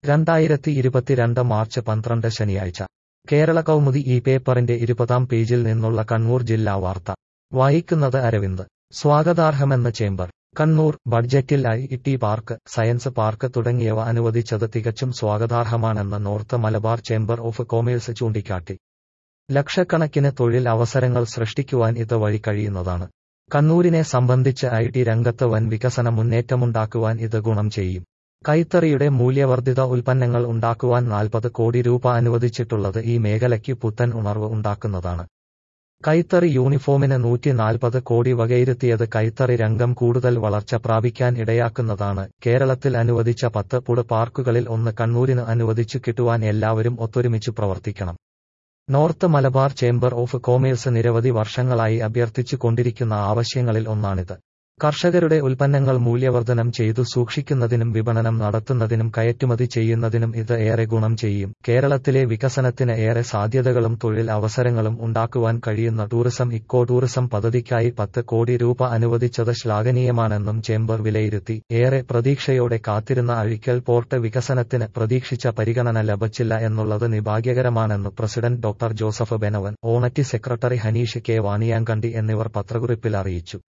രണ്ടായിരത്തി ഇരുപത്തിരണ്ട് മാർച്ച് പന്ത്രണ്ട് ശനിയാഴ്ച കേരള കൗമുദി ഈ പേപ്പറിന്റെ ഇരുപതാം പേജിൽ നിന്നുള്ള കണ്ണൂർ ജില്ലാ വാർത്ത വായിക്കുന്നത് അരവിന്ദ് സ്വാഗതാർഹമെന്ന് ചേംബർ കണ്ണൂർ ബഡ്ജറ്റിൽ I T park science park തുടങ്ങിയവ അനുവദിച്ചത് തികച്ചും സ്വാഗതാർഹമാണെന്ന് north Malabar chamber of commerce ചൂണ്ടിക്കാട്ടി ലക്ഷക്കണക്കിന് തൊഴിൽ അവസരങ്ങൾ സൃഷ്ടിക്കുവാൻ ഇത് വഴി കഴിയുന്നതാണ് കണ്ണൂരിനെ സംബന്ധിച്ച് ഐ ടി രംഗത്ത് വൻ വികസന മുന്നേറ്റമുണ്ടാക്കുവാൻ ഇത് ഗുണം ചെയ്യും കൈത്തറിയുടെ മൂല്യവർദ്ധിത ഉൽപ്പന്നങ്ങൾ ഉണ്ടാക്കുവാൻ നാൽപ്പത് കോടി രൂപ അനുവദിച്ചിട്ടുള്ളത് ഈ മേഖലയ്ക്ക് പുത്തൻ ഉണർവ് ഉണ്ടാക്കുന്നതാണ് കൈത്തറി യൂണിഫോമിന് നൂറ്റി നാൽപ്പത് കോടി വകയിരുത്തിയത് കൈത്തറി രംഗം കൂടുതൽ വളർച്ച പ്രാപിക്കാൻ ഇടയാക്കുന്നതാണ് കേരളത്തിൽ അനുവദിച്ച പത്ത് പുട് പാർക്കുകളിൽ ഒന്ന് കണ്ണൂരിന് അനുവദിച്ചു കിട്ടുവാൻ എല്ലാവരും ഒത്തൊരുമിച്ചു പ്രവർത്തിക്കണം north Malabar chamber of commerce നിരവധി വർഷങ്ങളായി അഭ്യർത്ഥിച്ചു കൊണ്ടിരിക്കുന്ന ആവശ്യങ്ങളിൽ ഒന്നാണിത് കർഷകരുടെ ഉൽപ്പന്നങ്ങൾ മൂല്യവർദ്ധനം ചെയ്തു സൂക്ഷിക്കുന്നതിനും വിപണനം നടത്തുന്നതിനും കയറ്റുമതി ചെയ്യുന്നതിനും ഇത് ഏറെ ഗുണം ചെയ്യും കേരളത്തിലെ വികസനത്തിന് ഏറെ സാധ്യതകളും തൊഴിൽ അവസരങ്ങളും ഉണ്ടാക്കുവാൻ കഴിയുന്ന ടൂറിസം ഇക്കോ ടൂറിസം പദ്ധതിക്കായി പത്ത് കോടി രൂപ അനുവദിച്ചത് ശ്ലാഘനീയമാണെന്നും ചേംബർ വിലയിരുത്തി ഏറെ പ്രതീക്ഷയോടെ കാത്തിരുന്ന അഴിക്കൽ പോർട്ട് വികസനത്തിന് പ്രതീക്ഷിച്ച പരിഗണന ലഭിച്ചില്ല എന്നുള്ളത് നിർഭാഗ്യകരമാണെന്ന് president doctor Joseph Benavan honorary secretary Hanish K Vaniyankandi എന്നിവർ പത്രക്കുറിപ്പിൽ അറിയിച്ചു